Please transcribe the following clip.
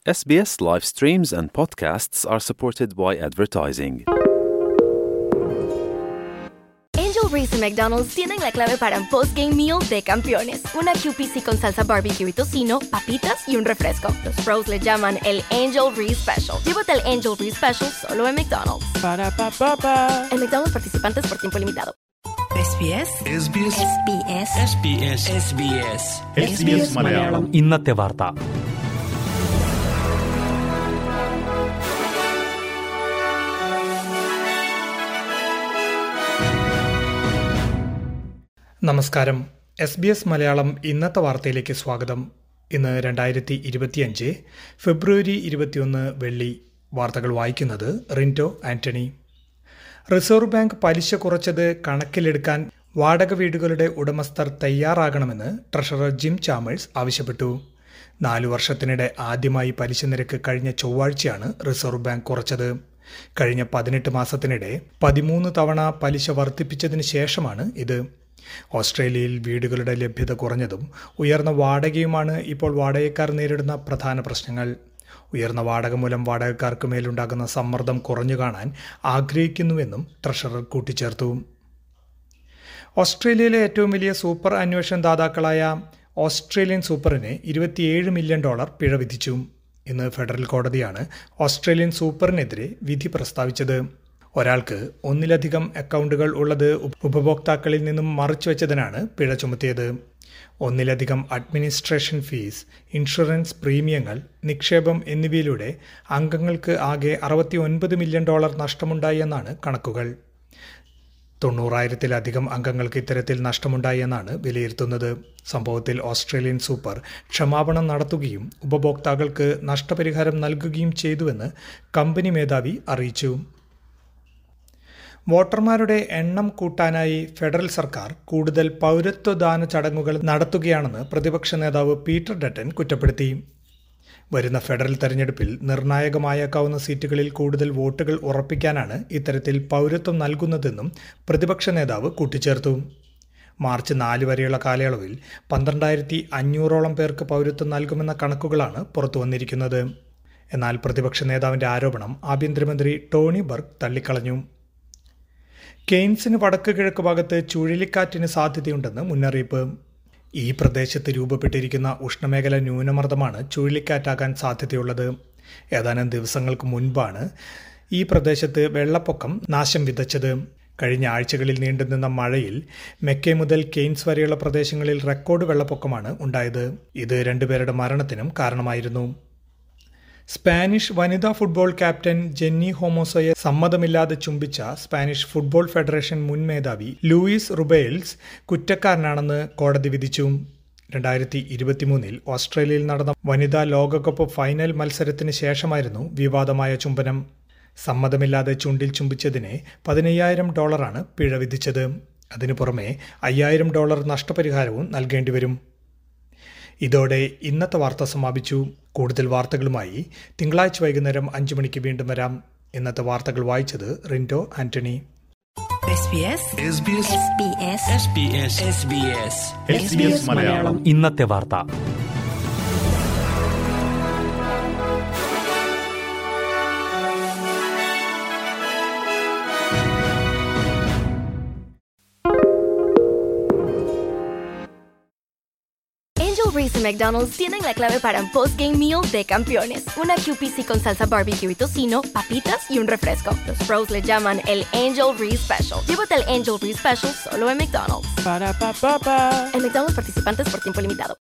SBS live streams and podcasts are supported by advertising. Angel Reese y McDonald's tienen la clave para un post-game meal de campeones. Una QPC con salsa barbecue y tocino, papitas y un refresco. Los pros le llaman el Angel Reese Special. Llévate el Angel Reese Special solo en McDonald's. Para pa pa pa. En McDonald's participantes por tiempo limitado. SBS SBS SBS SBS SBS SBS Malayalam ഇന്നത്തെ വാർത്ത നമസ്കാരം S B S Malayalam ഇന്നത്തെ വാർത്തയിലേക്ക് സ്വാഗതം ഇന്ന് രണ്ടായിരത്തി ഇരുപത്തിയഞ്ച് ഫെബ്രുവരി ഇരുപത്തിയൊന്ന് വെള്ളി വാർത്തകൾ വായിക്കുന്നത് റിൻറ്റോ ആന്റണി റിസർവ് ബാങ്ക് പലിശ കുറച്ചത് കണക്കിലെടുക്കാൻ വാടക വീടുകളുടെ ഉടമസ്ഥർ തയ്യാറാകണമെന്ന് ട്രഷറർ ജിം ചാമേഴ്സ് ആവശ്യപ്പെട്ടു നാലു വർഷത്തിനിടെ ആദ്യമായി പലിശ നിരക്ക് കഴിഞ്ഞ ചൊവ്വാഴ്ചയാണ് റിസർവ് ബാങ്ക് കുറച്ചത് കഴിഞ്ഞ പതിനെട്ട് മാസത്തിനിടെ പതിമൂന്ന് തവണ പലിശ വർദ്ധിപ്പിച്ചതിന് ശേഷമാണ് ഇത് ഓസ്ട്രേലിയയിൽ വീടുകളുടെ ലഭ്യത കുറഞ്ഞതും ഉയർന്ന വാടകയുമാണ് ഇപ്പോൾ വാടകക്കാർ നേരിടുന്ന പ്രധാന പ്രശ്നങ്ങൾ ഉയർന്ന വാടക മൂലം വാടകക്കാർക്ക് മേലുണ്ടാകുന്ന സമ്മർദ്ദം കുറഞ്ഞു കാണാൻ ആഗ്രഹിക്കുന്നുവെന്നും ട്രഷറർ കൂട്ടിച്ചേർത്തു ഓസ്ട്രേലിയയിലെ ഏറ്റവും വലിയ സൂപ്പർ അന്വേഷണ ദാതാക്കളായ ഓസ്ട്രേലിയൻ സൂപ്പറിന് ഇരുപത്തിയേഴ് മില്യൺ ഡോളർ പിഴ വിധിച്ചു ഇന്ന് ഫെഡറൽ കോടതിയാണ് ഓസ്ട്രേലിയൻ സൂപ്പറിനെതിരെ വിധി പ്രസ്താവിച്ചത് ഒരാൾക്ക് ഒന്നിലധികം അക്കൗണ്ടുകൾ ഉള്ളത് ഉപഭോക്താക്കളിൽ നിന്നും മറിച്ചുവെച്ചതിനാണ് പിഴ ചുമത്തിയത് ഒന്നിലധികം അഡ്മിനിസ്ട്രേഷൻ ഫീസ് ഇൻഷുറൻസ് പ്രീമിയങ്ങൾ നിക്ഷേപം എന്നിവയിലൂടെ അംഗങ്ങൾക്ക് ആകെ അറുപത്തി ഒൻപത് മില്യൺ ഡോളർ നഷ്ടമുണ്ടായി എന്നാണ് കണക്കുകൾ തൊണ്ണൂറായിരത്തിലധികം അംഗങ്ങൾക്ക് ഇത്തരത്തിൽ നഷ്ടമുണ്ടായി എന്നാണ് വിലയിരുത്തുന്നത് സംഭവത്തിൽ ഓസ്ട്രേലിയൻ സൂപ്പർ ക്ഷമാപണം നടത്തുകയും ഉപഭോക്താക്കൾക്ക് നഷ്ടപരിഹാരം നൽകുകയും ചെയ്തുവെന്ന് കമ്പനി മേധാവി അറിയിച്ചു വോട്ടർമാരുടെ എണ്ണം കൂട്ടാനായി ഫെഡറൽ സർക്കാർ കൂടുതൽ പൗരത്വദാന ചടങ്ങുകൾ നടത്തുകയാണെന്ന് പ്രതിപക്ഷ നേതാവ് പീറ്റർ ഡട്ടൻ കുറ്റപ്പെടുത്തി വരുന്ന ഫെഡറൽ തെരഞ്ഞെടുപ്പിൽ നിർണായകമായേക്കാവുന്ന സീറ്റുകളിൽ കൂടുതൽ വോട്ടുകൾ ഉറപ്പിക്കാനാണ് ഇത്തരത്തിൽ പൗരത്വം നൽകുന്നതെന്നും പ്രതിപക്ഷ നേതാവ് കൂട്ടിച്ചേർത്തു മാർച്ച് നാല് വരെയുള്ള കാലയളവിൽ പന്ത്രണ്ടായിരത്തി അഞ്ഞൂറോളം പേർക്ക് പൗരത്വം നൽകുമെന്ന കണക്കുകളാണ് പുറത്തു വന്നിരിക്കുന്നത് എന്നാൽ പ്രതിപക്ഷ നേതാവിന്റെ ആരോപണം ആഭ്യന്തരമന്ത്രി ടോണി ബർഗ് തള്ളിക്കളഞ്ഞു കെയ്ൻസിന് വടക്ക് കിഴക്ക് ഭാഗത്ത് ചുഴലിക്കാറ്റിന് സാധ്യതയുണ്ടെന്ന് മുന്നറിയിപ്പ് ഈ പ്രദേശത്ത് രൂപപ്പെട്ടിരിക്കുന്ന ഉഷ്ണമേഖല ന്യൂനമർദ്ദമാണ് ചുഴലിക്കാറ്റാകാൻ സാധ്യതയുള്ളത് ഏതാനും ദിവസങ്ങൾക്ക് മുൻപാണ് ഈ പ്രദേശത്ത് വെള്ളപ്പൊക്കം നാശം വിതച്ചത് കഴിഞ്ഞ ആഴ്ചകളിൽ നീണ്ടുനിന്ന മഴയിൽ മെക്കെ മുതൽ കെയ്ൻസ് വരെയുള്ള പ്രദേശങ്ങളിൽ റെക്കോർഡ് വെള്ളപ്പൊക്കമാണ് ഉണ്ടായത് ഇത് രണ്ടുപേരുടെ മരണത്തിനും കാരണമായിരുന്നു സ്പാനിഷ് വനിതാ ഫുട്ബോൾ ക്യാപ്റ്റൻ ജെന്നി ഹോമോസയെ സമ്മതമില്ലാതെ ചുംബിച്ച സ്പാനിഷ് ഫുട്ബോൾ ഫെഡറേഷൻ മുൻ മേധാവി ലൂയിസ് റുബേൽസ് കുറ്റക്കാരനാണെന്ന് കോടതി വിധിച്ചു രണ്ടായിരത്തി ഇരുപത്തിമൂന്നിൽ ഓസ്ട്രേലിയയിൽ നടന്ന വനിതാ ലോകകപ്പ് ഫൈനൽ മത്സരത്തിന് ശേഷമായിരുന്നു വിവാദമായ ചുംബനം സമ്മതമില്ലാതെ ചുണ്ടിൽ ചുംബിച്ചതിന് പതിനയ്യായിരം ഡോളറാണ് പിഴ വിധിച്ചത് അതിനു പുറമെ അയ്യായിരം ഡോളർ നഷ്ടപരിഹാരവും നൽകേണ്ടി വരും ഇതോടെ ഇന്നത്തെ വാർത്ത സമാപിച്ചു കൂടുതൽ വാർത്തകളുമായി തിങ്കളാഴ്ച വൈകുന്നേരം അഞ്ചു മണിക്ക് വീണ്ടും വരാം ഇന്നത്തെ വാർത്തകൾ വായിച്ചത് Rindo Antony SBS SBS SBS SBS SBS SBS Malayalam ഇന്നത്തെ വാർത്ത Angel Reese y McDonald's tienen la clave para un post-game meal de campeones. Una QPC con salsa barbecue y tocino, papitas y un refresco. Los pros le llaman el Angel Reese Special. Llévate el Angel Reese Special solo en McDonald's. Para pa pa pa. En McDonald's participantes por tiempo limitado.